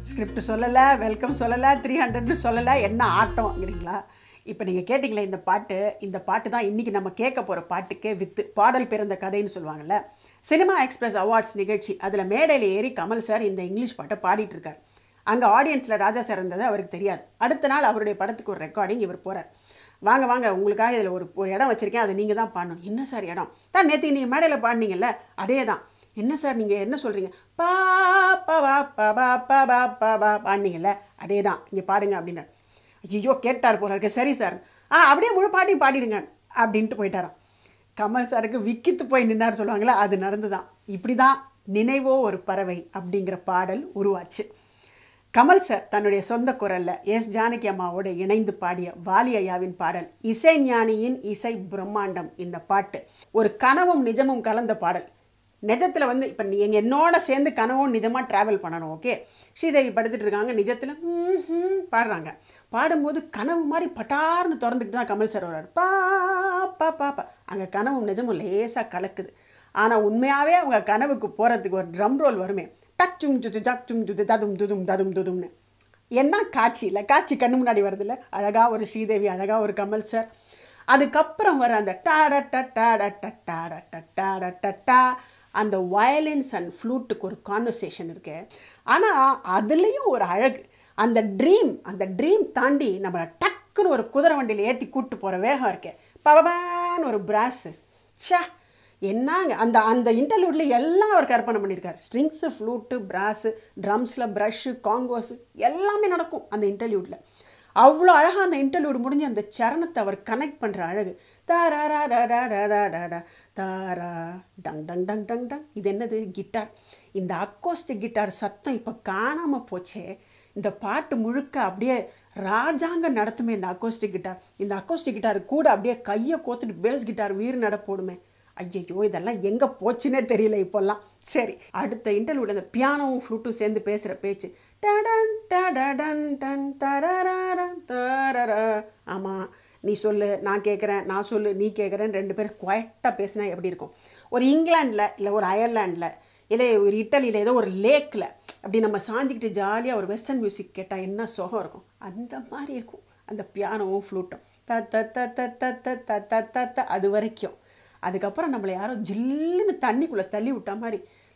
Script சொல்லலை welcome சொல்லலை three ஹண்ட்ரட்னு சொல்லலை என்ன ஆட்டம்ங்கிறீங்களா இப்போ நீங்கள் கேட்டிங்களே இந்த பாட்டு இந்த பாட்டு தான் இன்றைக்கி நம்ம கேட்க போகிற பாட்டுக்கே வித்து பாடல் பிறந்த கதைன்னு சொல்லுவாங்கல்ல சினிமா எக்ஸ்பிரஸ் அவார்ட்ஸ் நிகழ்ச்சி அதில் மேடையில் ஏறி கமல் சார் இந்த இங்கிலீஷ் பாட்டை பாடிட்டு இருக்கார் அங்கே ஆடியன்ஸில் ராஜா சார் இருந்தது அவருக்கு தெரியாது அடுத்த நாள் அவருடைய படத்துக்கு ஒரு ரெக்கார்டிங் இவர் போகிறார் வாங்க வாங்க உங்களுக்காக இதில் ஒரு ஒரு இடம் வச்சுருக்கேன் அதை நீங்கள் தான் பாடணும் என்ன சார் இடம் தான் நேற்று நீங்கள் மேடையில் பாடினீங்கல்ல அதே தான் என்ன சார் நீங்கள் என்ன சொல்கிறீங்க பா பா பா பா பா பா பா பா பா பாடினீங்கல்ல அதே தான் இங்கே பாடுங்க அப்படின்னார் ஐயோ கேட்டார் போல இருக்கு சரி சார் ஆ அப்படியே முழு பாட்டியும் பாடிடுங்க அப்படின்ட்டு போயிட்டாராம் கமல் சாருக்கு விக்கித்து போய் நின்னார் சொல்லுவாங்களே அது நடந்து தான் இப்படி தான் நினைவோ ஒரு பறவை அப்படிங்கிற பாடல் உருவாச்சு கமல் சார் தன்னுடைய சொந்த குரல்ல எஸ் ஜானகி அம்மாவோட இணைந்து பாடிய வாலி ஐயாவின் பாடல் இசை ஞானியின் இசை பிரம்மாண்டம் இந்த பாட்டு ஒரு கனவும் நிஜமும் கலந்த பாடல் நிஜத்தில் வந்து இப்போ நீங்கள் என்னோட சேர்ந்து கனவும் நிஜமாக ட்ராவல் பண்ணணும் ஓகே ஸ்ரீதேவி படுத்துட்டு இருக்காங்க நிஜத்தில் பாடுறாங்க பாடும்போது கனவு மாதிரி பட்டார்னு திறந்துக்கிட்டு தான் கமல் சார் வர்றாரு பா பா பா பா அங்கே கனவும் நிஜமும் லேசாக கலக்குது ஆனால் உண்மையாகவே அவங்க கனவுக்கு போகிறதுக்கு ஒரு ட்ரம் ரோல் வருமே டக் சும் சுச்சு ஜப் சும் சுச்சு ததும் துதும் ததும் துதும்னு என்ன காட்சி இல்லை காட்சி கண்ணு முன்னாடி வருதுல்ல அழகாக ஒரு ஸ்ரீதேவி அழகாக ஒரு கமல் சார் அதுக்கப்புறம் வர அந்த டாட டாட டாட டாட டட்டா அந்த வயலின்ஸ் அண்ட் ஃப்ளூட்டுக்கு ஒரு கான்வர்சேஷன் இருக்கு ஆனால் அதுலேயும் ஒரு அழகு அந்த ட்ரீம் அந்த ட்ரீம் தாண்டி நம்மளை டக்குன்னு ஒரு குதிரை வண்டியில் ஏற்றி கூட்டு போகிற வேகம் இருக்கே பவபான்னு ஒரு பிராஸு ச்சே என்னங்க அந்த அந்த இன்டர்வியூட்ல எல்லாம் அவர் கற்பனை பண்ணியிருக்காரு ஸ்ட்ரிங்ஸு ஃப்ளூட்டு பிராஸு ட்ரம்ஸில் ப்ரஷ்ஷு காங்கோஸு எல்லாமே நடக்கும் அந்த இன்டர்வியூட்டில் அவ்வளோ அழகாக அந்த இன்டர்வியூட் முடிஞ்சு அந்த சரணத்தை அவர் கனெக்ட் பண்ணுற அழகு தாரா தாரா டங் டங் டங் டங் டங் இது என்னது கிட்டார் இந்த அக்கோஸ்டிக் கிட்டார் சத்தம் இப்போ காணாமல் போச்சே இந்த பாட்டு முழுக்க அப்படியே ராஜாங்க நடத்துமே இந்த அக்கோஸ்டிக் கிட்டார் இந்த அக்கோஸ்டிக் கிட்டார் கூட அப்படியே கையை கோத்துட்டு பேஸ் கிட்டார் வீர் நட போடுமே ஐயையோ இதெல்லாம் எங்கே போச்சுன்னே தெரியல இப்போல்லாம் சரி அடுத்த இன்டர்வியூவில் இந்த பியானோவும் ஃப்ளூட்டும் சேர்ந்து பேசுகிற பேச்சு டடன் டடன் டன் தரரரன் தரரா ஆமாம் நீ சொல்லு நான் கேட்குறேன் நான் சொல்லு நீ கேட்குறேன் ரெண்டு பேரும் குவைட்டாக பேசினா எப்படி இருக்கும் ஒரு இங்கிலாண்டில் இல்லை ஒரு அயர்லாண்டில் இல்லை ஒரு இட்டலியில் ஏதோ ஒரு லேக்கில் அப்படி நம்ம சாஞ்சிக்கிட்டு ஜாலியாக ஒரு வெஸ்டர்ன் மியூசிக் கேட்டால் என்ன சுகம் இருக்கும் அந்த மாதிரி இருக்கும் அந்த பியானோவும் ஃப்ளூட்டும் த த த த த த த த த த அது வரைக்கும் அதுக்கப்புறம் நம்மளை யாரோ ஜில்லுன்னு தண்ணிக்குள்ளே தள்ளி விட்ட மாதிரி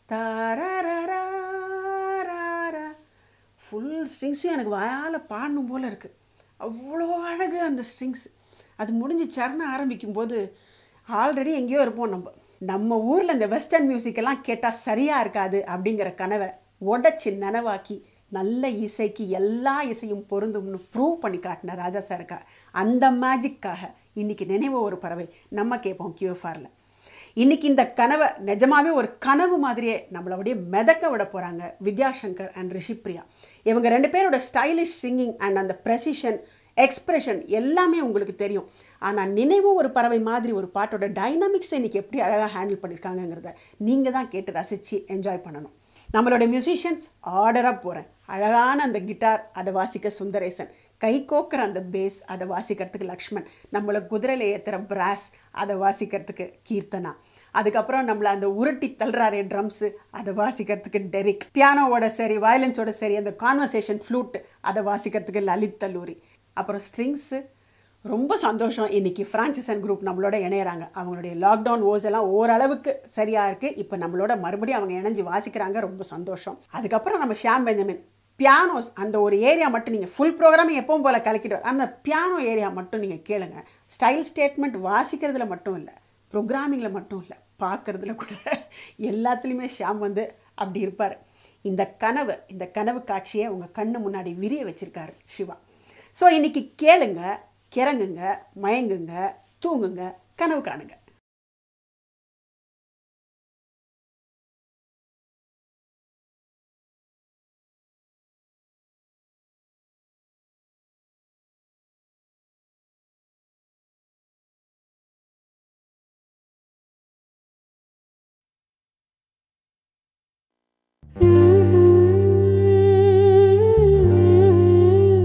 தாரா ஃபுல் ஸ்ட்ரிங்ஸும் எனக்கு வாயால் பாடணும் போல் இருக்குது அவ்வளோ அழகு அந்த ஸ்ட்ரிங்ஸ் அது முடிஞ்சு சரணம் ஆரம்பிக்கும் போது ஆல்ரெடி எங்கேயோ இருப்போம் நம்ம நம்ம ஊரில் இந்த வெஸ்டர்ன் மியூசிக்கெல்லாம் கேட்டால் சரியாக இருக்காது அப்படிங்கிற கனவை உடச்சி நனவாக்கி நல்ல இசைக்கு எல்லா இசையும் பொருந்தும்னு ப்ரூவ் பண்ணி காட்டின ராஜா சாருக்கா அந்த மேஜிக்காக இன்றைக்கி நினைவு ஒரு பறவை நம்ம கேட்போம் கியூஎஃப்ஆரில் இன்றைக்கி இந்த கனவை நிஜமாவே ஒரு கனவு மாதிரியே நம்மளை அப்படியே மிதக்க விட போகிறாங்க வித்யாசங்கர் அண்ட் ரிஷிப்ரியா இவங்க ரெண்டு பேரோட ஸ்டைலிஷ் சிங்கிங் அண்ட் அந்த ப்ரெசிஷன் எக்ஸ்ப்ரெஷன் எல்லாமே உங்களுக்கு தெரியும் ஆனால் நினைவு ஒரு பறவை மாதிரி ஒரு பாட்டோட டைனாமிக்ஸை இன்றைக்கி எப்படி அழகாக ஹேண்டில் பண்ணியிருக்காங்கங்கிறத நீங்கள் தான் கேட்டு ரசித்து என்ஜாய் பண்ணணும் நம்மளோட மியூசிஷியன்ஸ் ஆர்டராக போகிறேன் அழகான அந்த கிட்டார் அதை வாசிக்க சுந்தரேசன் கை கோக்குற அந்த பேஸ் அதை வாசிக்கிறதுக்கு லக்ஷ்மண் நம்மளை குதிரையில் ஏற்றுற பிராஸ் அதை வாசிக்கிறதுக்கு கீர்த்தனா அதுக்கப்புறம் நம்மளை அந்த உருட்டி தள்ளுறாரே ட்ரம்ஸு அதை வாசிக்கிறதுக்கு டெரிக் பியானோவோட சரி வயலன்ஸோட சரி அந்த கான்வர்சேஷன் ஃப்ளூட் அதை வாசிக்கிறதுக்கு லலித் தல்லூரி அப்புறம் ஸ்ட்ரிங்ஸு ரொம்ப சந்தோஷம் இன்றைக்கி ஃப்ரான்சிசன் குரூப் நம்மளோட இணையிறாங்க அவங்களுடைய லாக்டவுன் ஓஸ் எல்லாம் ஓரளவுக்கு சரியாக இருக்குது இப்போ நம்மளோட மறுபடியும் அவங்க இணைஞ்சு வாசிக்கிறாங்க ரொம்ப சந்தோஷம் அதுக்கப்புறம் நம்ம ஷியாம் பெஞ்சமின் பியானோஸ் அந்த ஒரு ஏரியா மட்டும் நீங்கள் ஃபுல் ப்ரோக்ராம் எப்பவும் போல் கலக்கிட்டு அந்த பியானோ ஏரியா மட்டும் நீங்கள் கேளுங்க ஸ்டைல் ஸ்டேட்மெண்ட் வாசிக்கிறதுல மட்டும் இல்லை ப்ரோக்ராமிங்கில் மட்டும் இல்லை பார்க்குறதுல கூட எல்லாத்துலேயுமே ஷியாம் வந்து அப்படி இருப்பார் இந்த கனவு இந்த கனவு காட்சியை உங்கள் கண்ணு முன்னாடி விரிய வச்சுருக்காரு சிவா ஸோ இன்றைக்கி கேளுங்க கிறங்குங்க மயங்குங்க தூங்குங்க கனவு காணுங்க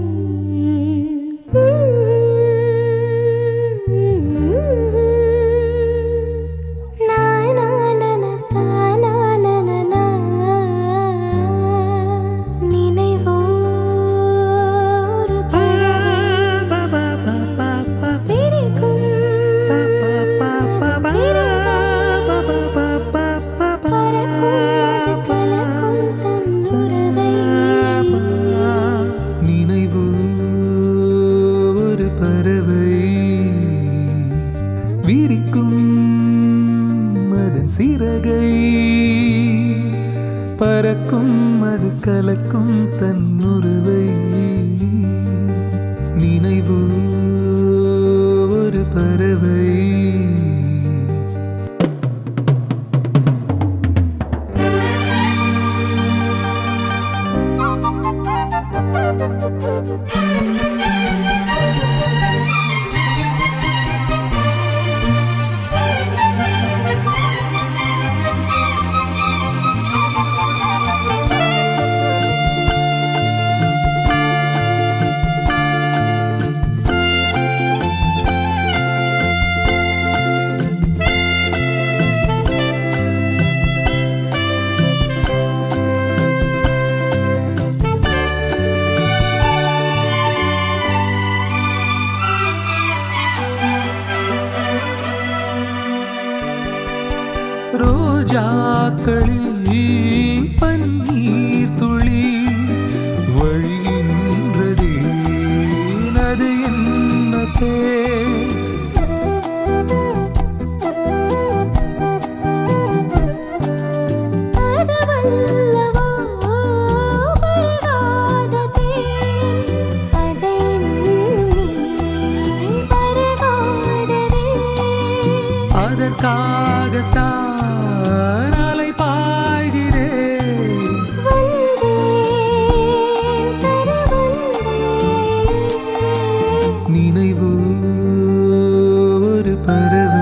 Mm-hmm. பறக்கும் அது கலக்கும் தன்னுருவை நினைவு ஒரு பறவை ரோஜாக்களில் பன்னீர் துளி வழிகின்றதே அது என்ன தேர் அதுவல்லவோ பருகாத தேன் அதை நீ பருகாததே அதற்காகத்தான் அலை பாய்கிறேன் வந்தேன் தர வந்தேன் நினைவு ஒரு பறவை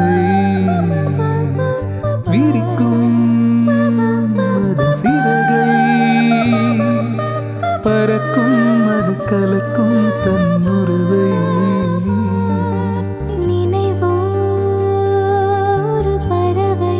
விரிக்கும் அது சிறகை பறக்கும் அது கலக்கும் தன்னுருவை நினைவோ ஒரு பறவை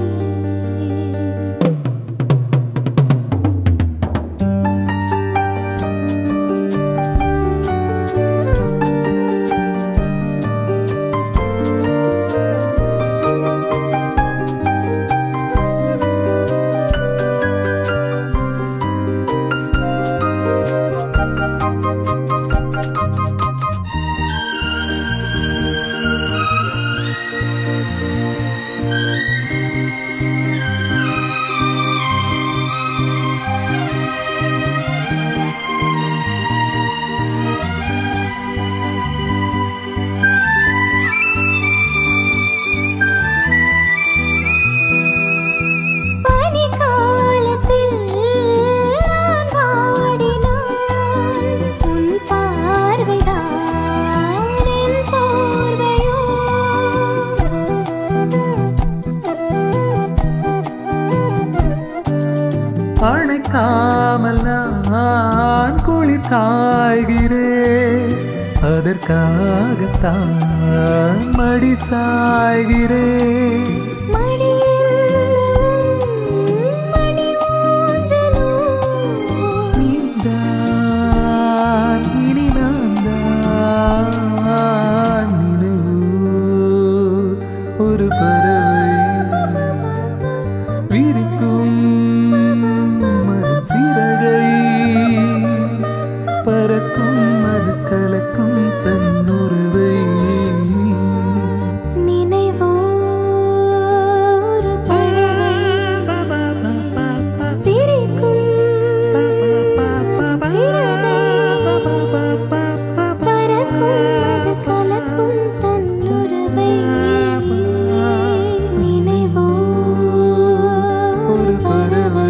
பனிக்காலத்தில் நான் வாடினான் உன் பார்வைதான் என் போர்வையோ அணைக்காமல் நான் குளிர் காய்கிறேன் அதற்காகத்தான் மடி சாய்கிறேன் மடியில் மணி ஊஞ்சலோ நீதான் இனி நான் தான் நினைவு ஒரு பறவை விரிக்கும் அது சிறகை பறக்கும் அது கலக்கும் தன்னுருவை நினைவோ ஒரு பறவை திரிக்கும் சிறகை பறக்கும் அது கலக்கும் தன்னுறவை நினைவோ ஒரு பறவை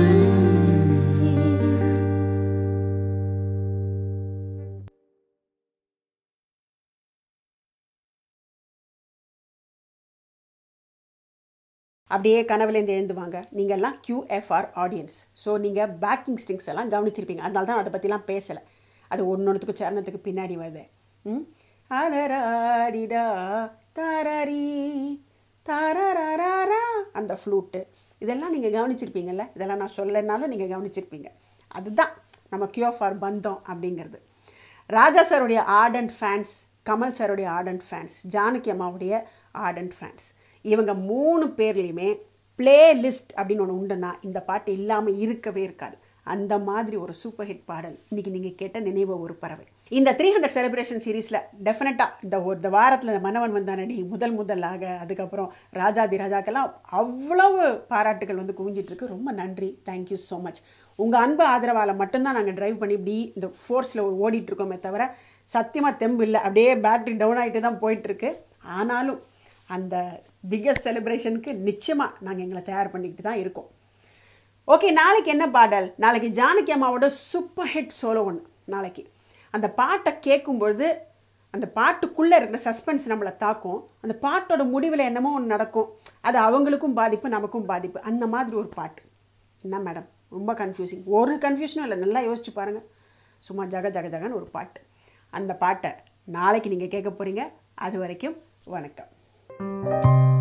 அப்படியே கனவுலேருந்து எழுந்துவாங்க நீங்கள்லாம் QFR ஆடியன்ஸ் ஸோ நீங்கள் பேக்கிங் ஸ்ட்ரிங்ஸ் எல்லாம் கவனிச்சிருப்பீங்க அதனால தான் அதை பற்றிலாம் பேசலை அது ஒன்னொன்றுத்துக்கு சரணத்துக்கு பின்னாடி வருது ம் அரராடிடா தாராரி தாராராரா அந்த ஃப்ளூட்டு இதெல்லாம் நீங்கள் கவனிச்சிருப்பீங்கல்ல இதெல்லாம் நான் சொல்லனாலும் நீங்கள் கவனிச்சிருப்பீங்க அதுதான் நம்ம கியூஎஃப்ஆர் பந்தம் அப்படிங்கிறது ராஜா சாருடைய ஆர்டன்ட் ஃபேன்ஸ் கமல் சாருடைய ஆர்டன்ட் ஃபேன்ஸ் ஜானகி அம்மாவுடைய ஆர்டன்ட் ஃபேன்ஸ் இவங்க மூணு பேர்லேயுமே ப்ளே லிஸ்ட் அப்படின்னு ஒன்று உண்டுன்னா இந்த பாட்டு இல்லாமல் இருக்கவே இருக்காது அந்த மாதிரி ஒரு சூப்பர் ஹிட் பாடல் இன்னைக்கு நீங்கள் கேட்ட நினைவு ஒரு பறவை இந்த த்ரீ ஹண்ட்ரட் செலிப்ரேஷன் சீரீஸில் டெஃபினட்டாக இந்த ஒரு இந்த வாரத்தில் இந்த மன்னவன் வந்தானடி முதல் முதலாக அதுக்கப்புறம் ராஜாதி ராஜாக்கெல்லாம் அவ்வளவு பாராட்டுகள் வந்து குவிஞ்சிட்டு இருக்கு ரொம்ப நன்றி தேங்க்யூ ஸோ மச் உங்கள் அன்பு ஆதரவால் மட்டும்தான் நாங்கள் டிரைவ் பண்ணி இப்படி இந்த ஃபோர்ஸில் ஓடிட்டு இருக்கோமே தவிர சத்தியமாக தெம்பு இல்லை அப்படியே பேட்டரி டவுன் ஆகிட்டு தான் போயிட்டுருக்கு ஆனாலும் அந்த பிக்கஸ்ட் செலிப்ரேஷனுக்கு நிச்சயமாக நாங்கள் எங்களை தயார் பண்ணிக்கிட்டு தான் இருக்கோம் ஓகே நாளைக்கு என்ன பாடல் நாளைக்கு ஜானகி அம்மாவோட சூப்பர் ஹிட் சோலோ ஒன்று நாளைக்கு அந்த பாட்டை கேட்கும்பொழுது அந்த பாட்டுக்குள்ளே இருக்கிற சஸ்பென்ஸ் நம்மளை தாக்கும் அந்த பாட்டோட முடிவில் என்னமோ ஒன்று நடக்கும் அது அவங்களுக்கும் பாதிப்பு நமக்கும் பாதிப்பு அந்த மாதிரி ஒரு பாட்டு என்ன மேடம் ரொம்ப கன்ஃபியூசிங் ஒரு கன்ஃபியூஷனும் இல்லை நல்லா யோசிச்சு பாருங்கள் சும்மா ஜக ஜக ஜகன்னு ஒரு பாட்டு அந்த பாட்டை நாளைக்கு நீங்கள் கேட்க போகிறீங்க அது வரைக்கும் வணக்கம்